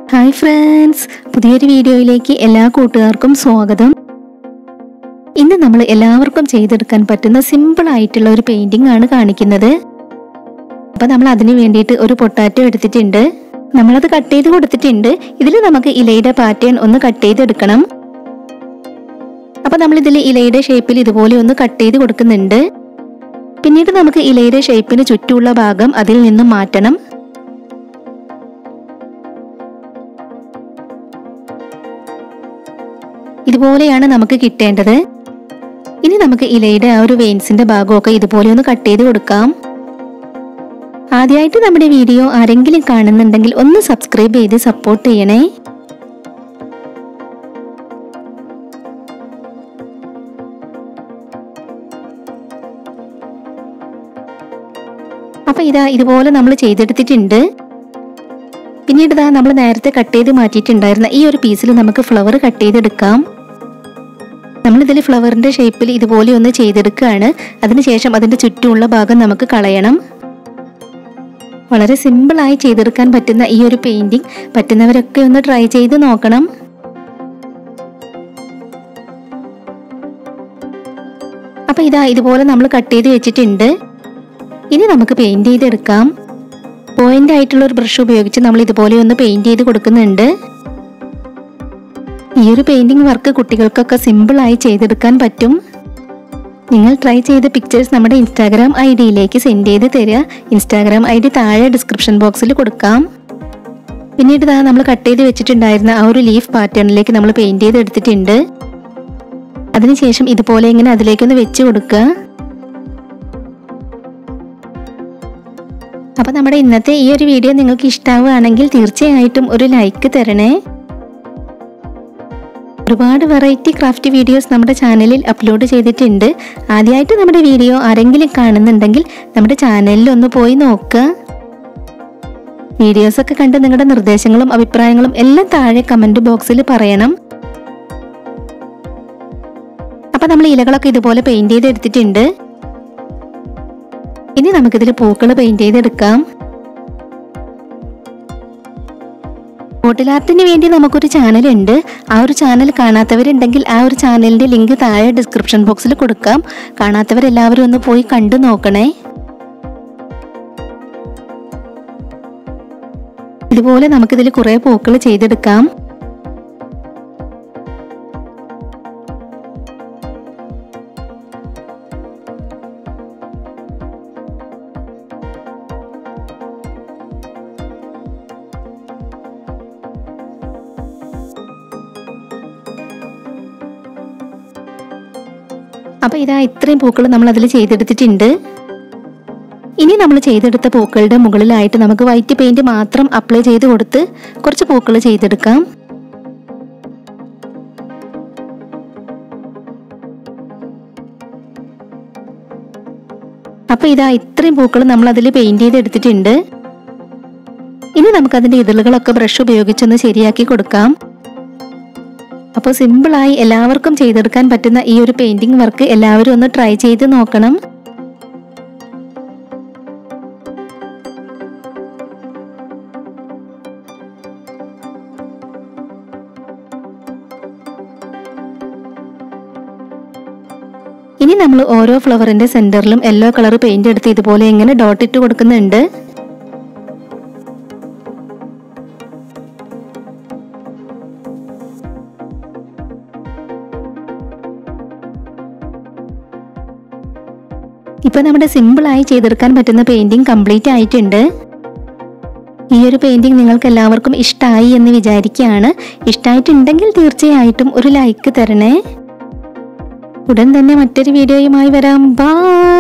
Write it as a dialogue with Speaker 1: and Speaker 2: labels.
Speaker 1: hi friends പുതിയൊരു വീഡിയോയിലേക്ക് എല്ലാ കൂട്ടുകാർക്കും സ്വാഗതം ഇന്ന് നമ്മൾ എല്ലാവർക്കും ചെയ്തെടുക്കാൻ പറ്റുന്ന സിമ്പിൾ ആയിട്ടുള്ള ഒരു പെയിന്റിംഗ് ആണ് കാണിക്കുന്നത് അപ്പൊ നമ്മൾ അതിന് വേണ്ടിയിട്ട് ഒരു പൊട്ടാറ്റോ എടുത്തിട്ടുണ്ട് നമ്മളത് കട്ട് ചെയ്ത് കൊടുത്തിട്ടുണ്ട് ഇതിൽ നമുക്ക് ഇലയുടെ പാറ്റേൺ ഒന്ന് കട്ട് ചെയ്തെടുക്കണം അപ്പൊ നമ്മൾ ഇതിൽ ഇലയുടെ ഷേപ്പിൽ ഇതുപോലെ ഒന്ന് കട്ട് ചെയ്ത് കൊടുക്കുന്നുണ്ട് പിന്നീട് നമുക്ക് ഇലയുടെ ഷേപ്പിന് ചുറ്റുമുള്ള ഭാഗം അതിൽ നിന്നും മാറ്റണം ഇതുപോലെയാണ് നമുക്ക് കിട്ടേണ്ടത് ഇനി നമുക്ക് ഇലയുടെ ആ ഒരു വെയിൻസിന്റെ ഭാഗമൊക്കെ ഇതുപോലെ ഒന്ന് കട്ട് ചെയ്ത് കൊടുക്കാം ആദ്യമായിട്ട് നമ്മുടെ വീഡിയോ ആരെങ്കിലും കാണുന്നുണ്ടെങ്കിൽ ഒന്ന് സബ്സ്ക്രൈബ് ചെയ്ത് സപ്പോർട്ട് ചെയ്യണേ അപ്പൊ ഇതാ ഇതുപോലെ നമ്മൾ ചെയ്തെടുത്തിട്ടുണ്ട് പിന്നീട് ഇതാ നമ്മൾ നേരത്തെ കട്ട് ചെയ്ത് മാറ്റിയിട്ടുണ്ടായിരുന്ന ഈ ഒരു പീസിൽ നമുക്ക് ഫ്ലവർ കട്ട് ചെയ്തെടുക്കാം നമ്മളിതിൽ ഫ്ലവറിന്റെ ഷേപ്പിൽ ഇതുപോലെ ഒന്ന് ചെയ്തെടുക്കുകയാണ് അതിനുശേഷം അതിന്റെ ചുറ്റുമുള്ള ഭാഗം നമുക്ക് കളയണം വളരെ സിമ്പിളായി ചെയ്തെടുക്കാൻ പറ്റുന്ന ഈ ഒരു പെയിന്റിംഗ് പറ്റുന്നവരൊക്കെ ഒന്ന് ട്രൈ ചെയ്ത് നോക്കണം അപ്പൊ ഇതാ ഇതുപോലെ നമ്മൾ കട്ട് ചെയ്ത് വെച്ചിട്ടുണ്ട് ഇനി നമുക്ക് പെയിന്റ് ചെയ്തെടുക്കാം പോയിന്റ് ആയിട്ടുള്ള ഒരു ബ്രഷ് ഉപയോഗിച്ച് നമ്മൾ ഇതുപോലെ ഒന്ന് പെയിന്റ് ചെയ്ത് കൊടുക്കുന്നുണ്ട് ഈ ഒരു പെയിന്റിംഗ് വർക്ക് കുട്ടികൾക്കൊക്കെ സിമ്പിളായി ചെയ്തെടുക്കാൻ പറ്റും നിങ്ങൾ ട്രൈ ചെയ്ത പിക്ചേഴ്സ് നമ്മുടെ ഇൻസ്റ്റാഗ്രാം ഐ ഡിയിലേക്ക് സെൻഡ് ചെയ്ത് തരിക ഇൻസ്റ്റാഗ്രാം ഐ ഡി താഴെ ഡിസ്ക്രിപ്ഷൻ ബോക്സിൽ കൊടുക്കാം പിന്നീട് ഇതാ നമ്മൾ കട്ട് ചെയ്ത് വെച്ചിട്ടുണ്ടായിരുന്ന ആ ഒരു ലീഫ് പാറ്റേണിലേക്ക് നമ്മൾ പെയിന്റ് ചെയ്ത് എടുത്തിട്ടുണ്ട് അതിനുശേഷം ഇതുപോലെ ഇങ്ങനെ അതിലേക്കൊന്ന് വെച്ച് കൊടുക്കുക അപ്പോൾ നമ്മുടെ ഇന്നത്തെ ഈ ഒരു വീഡിയോ നിങ്ങൾക്ക് ഇഷ്ടാവുകയാണെങ്കിൽ തീർച്ചയായിട്ടും ഒരു ലൈക്ക് തരണേ ഒരുപാട് വെറൈറ്റി ക്രാഫ്റ്റ് വീഡിയോസ് നമ്മുടെ ചാനലിൽ അപ്ലോഡ് ചെയ്തിട്ടുണ്ട് ആദ്യമായിട്ട് നമ്മുടെ വീഡിയോ ആരെങ്കിലും കാണുന്നുണ്ടെങ്കിൽ നമ്മുടെ ചാനലിൽ ഒന്ന് പോയി നോക്കുക വീഡിയോസൊക്കെ കണ്ട് നിങ്ങളുടെ നിർദ്ദേശങ്ങളും അഭിപ്രായങ്ങളും എല്ലാം താഴെ കമൻറ്റ് ബോക്സിൽ പറയണം അപ്പം നമ്മൾ ഇലകളൊക്കെ ഇതുപോലെ പെയിൻറ് ചെയ്ത് എടുത്തിട്ടുണ്ട് ഇനി നമുക്കിതിൽ പൂക്കൾ പെയിന്റ് ചെയ്തെടുക്കാം ബോട്ടിൽ ആർട്ടിന് വേണ്ടി നമുക്കൊരു ചാനൽ ഉണ്ട് ആ ഒരു ചാനൽ കാണാത്തവരുണ്ടെങ്കിൽ ആ ഒരു ചാനലിന്റെ ലിങ്ക് താഴെ ഡിസ്ക്രിപ്ഷൻ ബോക്സിൽ കൊടുക്കാം കാണാത്തവരെല്ലാവരും ഒന്ന് പോയി കണ്ടു നോക്കണേ ഇതുപോലെ നമുക്കിതിൽ കുറേ പൂക്കൾ ചെയ്തെടുക്കാം അപ്പൊ ഇതാ ഇത്രയും പൂക്കൾ നമ്മൾ അതിൽ ചെയ്തെടുത്തിട്ടുണ്ട് ഇനി നമ്മൾ ചെയ്തെടുത്ത പൂക്കളുടെ മുകളിലായിട്ട് നമുക്ക് വൈറ്റ് പെയിന്റ് മാത്രം അപ്ലൈ ചെയ്ത് കൊടുത്ത് കുറച്ച് പൂക്കൾ ചെയ്തെടുക്കാം അപ്പൊ ഇതാ ഇത്രയും പൂക്കൾ നമ്മൾ അതിൽ പെയിന്റ് ചെയ്ത് എടുത്തിട്ടുണ്ട് ഇനി നമുക്ക് അതിന്റെ ഇതളുകളൊക്കെ ബ്രഷ് ഉപയോഗിച്ചൊന്ന് ശരിയാക്കി കൊടുക്കാം അപ്പോൾ സിമ്പിളായി എല്ലാവർക്കും ചെയ്തെടുക്കാൻ പറ്റുന്ന ഈ ഒരു പെയിന്റിംഗ് വർക്ക് എല്ലാവരും ഒന്ന് ട്രൈ ചെയ്ത് നോക്കണം ഇനി നമ്മൾ ഓരോ ഫ്ലവറിന്റെ സെന്ററിലും യെല്ലോ കളർ പെയിന്റ് എടുത്ത് ഇതുപോലെ ഇങ്ങനെ ഡോട്ട് ഇട്ട് കൊടുക്കുന്നുണ്ട് ഇപ്പൊ നമ്മുടെ സിമ്പിളായി ചെയ്തെടുക്കാൻ പറ്റുന്ന പെയിന്റിംഗ് കംപ്ലീറ്റ് ആയിട്ടുണ്ട് ഈ ഒരു പെയിന്റിംഗ് നിങ്ങൾക്ക് എല്ലാവർക്കും ഇഷ്ടമായി എന്ന് വിചാരിക്കുകയാണ് ഇഷ്ടമായിട്ടുണ്ടെങ്കിൽ തീർച്ചയായിട്ടും ഒരു ലൈക്ക് തരണേ ഉടൻ തന്നെ മറ്റൊരു വീഡിയോയുമായി വരാം ബൈ